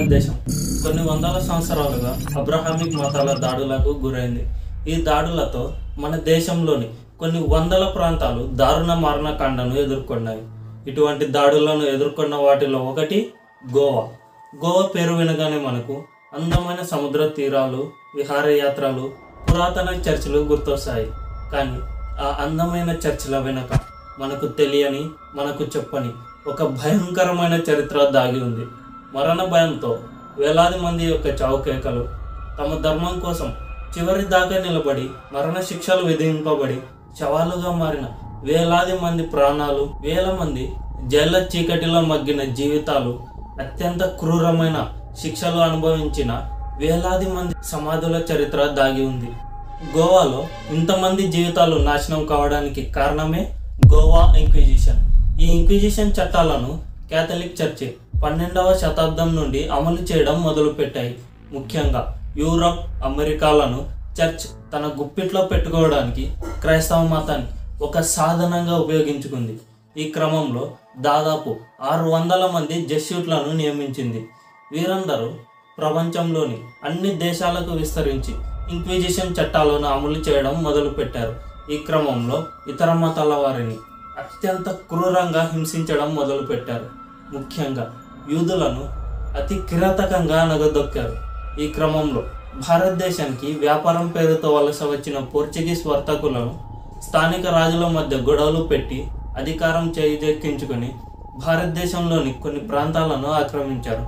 భారతదేశం కొన్ని వందల సంవత్సరాలుగా అబ్రహామిక్ మతాల దాడులకు గురైంది ఈ దాడులతో మన దేశంలోని కొన్ని వందల ప్రాంతాలు దారుణ మరణకాండను ఎదుర్కొన్నాయి ఇటువంటి దాడులను ఎదుర్కొన్న వాటిలో ఒకటి గోవా గోవా పేరు వినగానే మనకు అందమైన సముద్ర తీరాలు విహారయాత్రలు పురాతన చర్చిలు గుర్తొస్తాయి కానీ ఆ అందమైన చర్చిల వెనుక మనకు తెలియని మనకు చెప్పని ఒక భయంకరమైన చరిత్ర దాగి ఉంది మరణ భయంతో వేలాది మంది యొక్క చావుకేకలు తమ ధర్మం కోసం చివరి దాకా నిలబడి మరణ శిక్షలు విధింపబడి శవాలుగా మారిన వేలాది మంది ప్రాణాలు వేల మంది జైళ్ళ చీకటిలో మగ్గిన జీవితాలు అత్యంత క్రూరమైన శిక్షలు అనుభవించిన వేలాది మంది సమాధుల చరిత్ర దాగి ఉంది గోవాలో ఇంతమంది జీవితాలు నాశనం కావడానికి కారణమే గోవా ఇంక్విజిషన్ ఈ ఇంక్విజిషన్ చట్టాలను కేథలిక్ చర్చి పన్నెండవ శతాబ్దం నుండి అమలు చేయడం మొదలుపెట్టాయి ముఖ్యంగా యూరప్ అమెరికాలను చర్చ్ తన గుప్పిట్లో పెట్టుకోవడానికి క్రైస్తవ మతాన్ని ఒక సాధనంగా ఉపయోగించుకుంది ఈ క్రమంలో దాదాపు ఆరు వందల మంది జెస్యూట్లను నియమించింది వీరందరూ ప్రపంచంలోని అన్ని దేశాలకు విస్తరించి ఇంక్విజిషన్ చట్టాలను అమలు చేయడం మొదలుపెట్టారు ఈ క్రమంలో ఇతర మతాల వారిని అత్యంత క్రూరంగా హింసించడం మొదలుపెట్టారు ముఖ్యంగా యూదులను అతి కిరాతకంగా అనగదొక్కారు ఈ క్రమంలో భారతదేశానికి వ్యాపారం పేరుతో వలస వచ్చిన పోర్చుగీస్ వర్తకులను స్థానిక రాజుల మధ్య గొడవలు పెట్టి అధికారం చేజెక్కించుకొని భారతదేశంలోని కొన్ని ప్రాంతాలను ఆక్రమించారు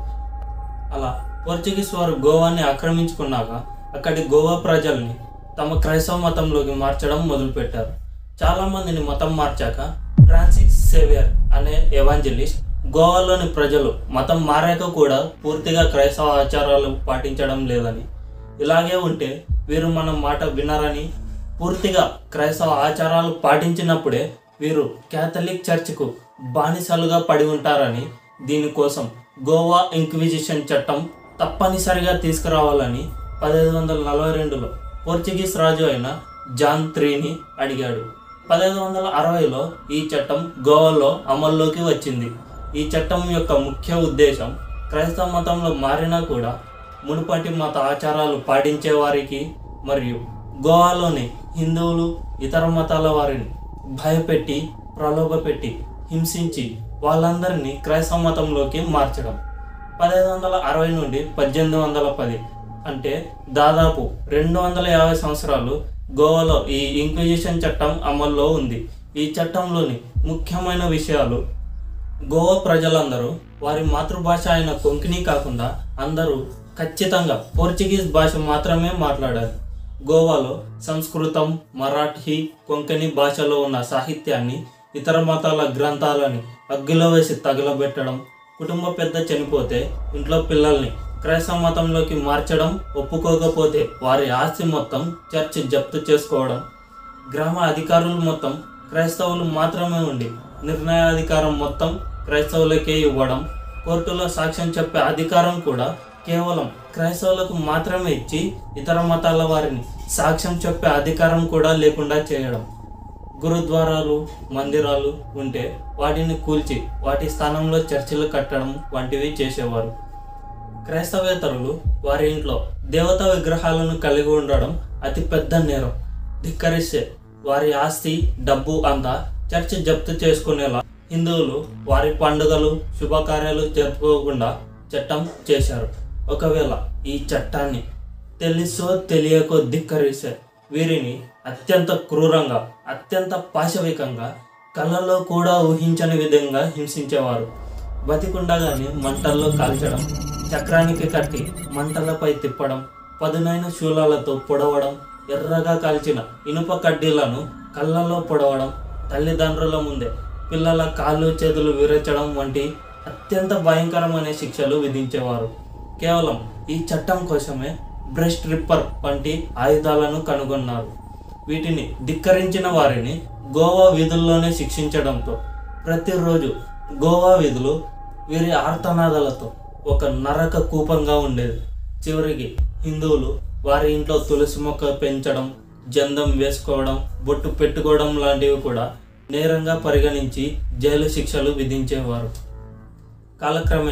అలా పోర్చుగీస్ వారు గోవాని ఆక్రమించుకున్నాక అక్కడి గోవా ప్రజల్ని తమ క్రైస్తవ మతంలోకి మార్చడం మొదలుపెట్టారు చాలా మందిని మతం మార్చాక ఫ్రాన్సిస్ సేవియర్ అనే ఎవాంజలిస్ట్ గోవాలోని ప్రజలు మతం మారాక కూడా పూర్తిగా క్రైస్తవ ఆచారాలు పాటించడం లేదని ఇలాగే ఉంటే వీరు మన మాట వినరని పూర్తిగా క్రైస్తవ ఆచారాలు పాటించినప్పుడే వీరు క్యాథలిక్ చర్చ్కు బానిసలుగా పడి ఉంటారని దీనికోసం గోవా ఇంక్విజిషన్ చట్టం తప్పనిసరిగా తీసుకురావాలని పదిహేదు వందల నలభై రెండులో పోర్చుగీస్ రాజు అయిన జాన్ త్రీని అడిగాడు పదిహేదు వందల అరవైలో ఈ చట్టం గోవాలో అమల్లోకి వచ్చింది ఈ చట్టం యొక్క ముఖ్య ఉద్దేశం క్రైస్తవ మతంలో మారినా కూడా మునుపటి మత ఆచారాలు పాటించే వారికి మరియు గోవాలోని హిందువులు ఇతర మతాల వారిని భయపెట్టి ప్రలోభపెట్టి హింసించి వాళ్ళందరినీ క్రైస్తవ మతంలోకి మార్చడం పదిహేను వందల అరవై నుండి పద్దెనిమిది వందల పది అంటే దాదాపు రెండు వందల యాభై సంవత్సరాలు గోవాలో ఈ ఇంక్విజిషన్ చట్టం అమల్లో ఉంది ఈ చట్టంలోని ముఖ్యమైన విషయాలు గోవా ప్రజలందరూ వారి మాతృభాష అయిన కొంకణి కాకుండా అందరూ ఖచ్చితంగా పోర్చుగీస్ భాష మాత్రమే మాట్లాడారు గోవాలో సంస్కృతం మరాఠీ కొంకణి భాషలో ఉన్న సాహిత్యాన్ని ఇతర మతాల గ్రంథాలని అగ్గిలో వేసి తగలబెట్టడం కుటుంబ పెద్ద చనిపోతే ఇంట్లో పిల్లల్ని క్రైస్తవ మతంలోకి మార్చడం ఒప్పుకోకపోతే వారి ఆస్తి మొత్తం చర్చ్ జప్తు చేసుకోవడం గ్రామ అధికారులు మొత్తం క్రైస్తవులు మాత్రమే ఉండి నిర్ణయాధికారం మొత్తం క్రైస్తవులకే ఇవ్వడం కోర్టులో సాక్ష్యం చెప్పే అధికారం కూడా కేవలం క్రైస్తవులకు మాత్రమే ఇచ్చి ఇతర మతాల వారిని సాక్ష్యం చెప్పే అధికారం కూడా లేకుండా చేయడం గురుద్వారాలు మందిరాలు ఉంటే వాటిని కూల్చి వాటి స్థానంలో చర్చిలు కట్టడం వంటివి చేసేవారు క్రైస్తవేతరులు వారి ఇంట్లో దేవతా విగ్రహాలను కలిగి ఉండడం అతి పెద్ద నేరం ధిక్కరిస్తే వారి ఆస్తి డబ్బు అంతా చర్చ్ జప్తు చేసుకునేలా హిందువులు వారి పండుగలు శుభకార్యాలు జరుపుకోకుండా చట్టం చేశారు ఒకవేళ ఈ చట్టాన్ని తెలుసో తెలియకో ధిక్కరిస్తే వీరిని అత్యంత క్రూరంగా అత్యంత పాశవికంగా కళ్ళలో కూడా ఊహించని విధంగా హింసించేవారు బతికుండగానే మంటల్లో కాల్చడం చక్రానికి కట్టి మంటలపై తిప్పడం పదునైన శూలాలతో పొడవడం ఎర్రగా కాల్చిన ఇనుప కడ్డీలను కళ్ళలో పొడవడం తల్లిదండ్రుల ముందే పిల్లల కాళ్ళు చేతులు విరచడం వంటి అత్యంత భయంకరమైన శిక్షలు విధించేవారు కేవలం ఈ చట్టం కోసమే బ్రెస్ట్ రిప్పర్ వంటి ఆయుధాలను కనుగొన్నారు వీటిని ధిక్కరించిన వారిని గోవా వీధుల్లోనే శిక్షించడంతో ప్రతిరోజు గోవా వీధులు వీరి ఆర్తనాదాలతో ఒక నరక కూపంగా ఉండేది చివరికి హిందువులు వారి ఇంట్లో తులసి మొక్క పెంచడం జందం వేసుకోవడం బొట్టు పెట్టుకోవడం లాంటివి కూడా నేరంగా పరిగణించి జైలు శిక్షలు విధించేవారు కాలక్రమేణా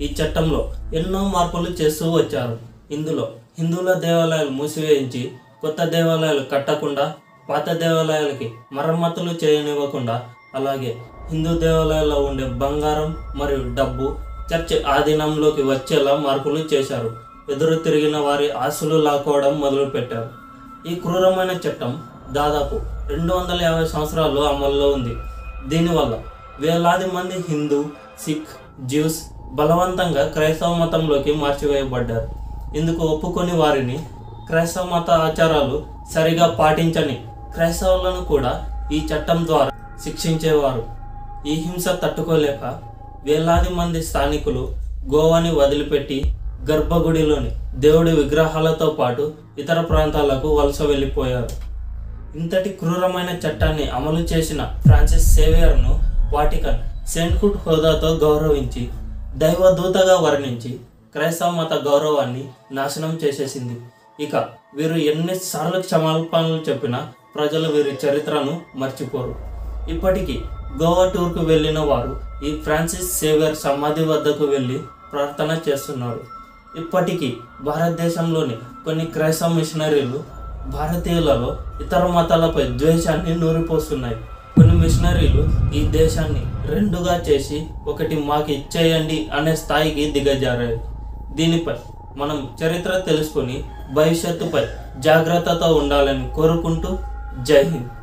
ఈ చట్టంలో ఎన్నో మార్పులు చేస్తూ వచ్చారు ఇందులో హిందువుల దేవాలయాలు మూసివేయించి కొత్త దేవాలయాలు కట్టకుండా పాత దేవాలయాలకి మరమ్మతులు చేయనివ్వకుండా అలాగే హిందూ దేవాలయాల్లో ఉండే బంగారం మరియు డబ్బు చర్చ్ ఆధీనంలోకి వచ్చేలా మార్పులు చేశారు ఎదురు తిరిగిన వారి ఆశలు లాక్కోవడం మొదలుపెట్టారు ఈ క్రూరమైన చట్టం దాదాపు రెండు వందల యాభై సంవత్సరాలు అమల్లో ఉంది దీనివల్ల వేలాది మంది హిందూ సిక్ జ్యూస్ బలవంతంగా క్రైస్తవ మతంలోకి మార్చివేయబడ్డారు ఇందుకు ఒప్పుకొని వారిని క్రైస్తవ మత ఆచారాలు సరిగా పాటించని క్రైస్తవులను కూడా ఈ చట్టం ద్వారా శిక్షించేవారు ఈ హింస తట్టుకోలేక వేలాది మంది స్థానికులు గోవాని వదిలిపెట్టి గర్భగుడిలోని దేవుడి విగ్రహాలతో పాటు ఇతర ప్రాంతాలకు వలస వెళ్ళిపోయారు ఇంతటి క్రూరమైన చట్టాన్ని అమలు చేసిన ఫ్రాన్సిస్ సేవియర్ను వాటికన్ సెంట్హుడ్ హోదాతో గౌరవించి దైవదూతగా వర్ణించి క్రైస్తవ మత గౌరవాన్ని నాశనం చేసేసింది ఇక వీరు ఎన్నిసార్లు క్షమాపణలు చెప్పినా ప్రజలు వీరి చరిత్రను మర్చిపోరు ఇప్పటికీ గోవా టూర్కు వెళ్ళిన వారు ఈ ఫ్రాన్సిస్ సేవియర్ సమాధి వద్దకు వెళ్ళి ప్రార్థన చేస్తున్నారు ఇప్పటికీ భారతదేశంలోని కొన్ని క్రైస్తవ మిషనరీలు భారతీయులలో ఇతర మతాలపై ద్వేషాన్ని నూరిపోస్తున్నాయి కొన్ని మిషనరీలు ఈ దేశాన్ని రెండుగా చేసి ఒకటి మాకు ఇచ్చేయండి అనే స్థాయికి దిగజారాయి దీనిపై మనం చరిత్ర తెలుసుకొని భవిష్యత్తుపై జాగ్రత్తతో ఉండాలని కోరుకుంటూ జై హింద్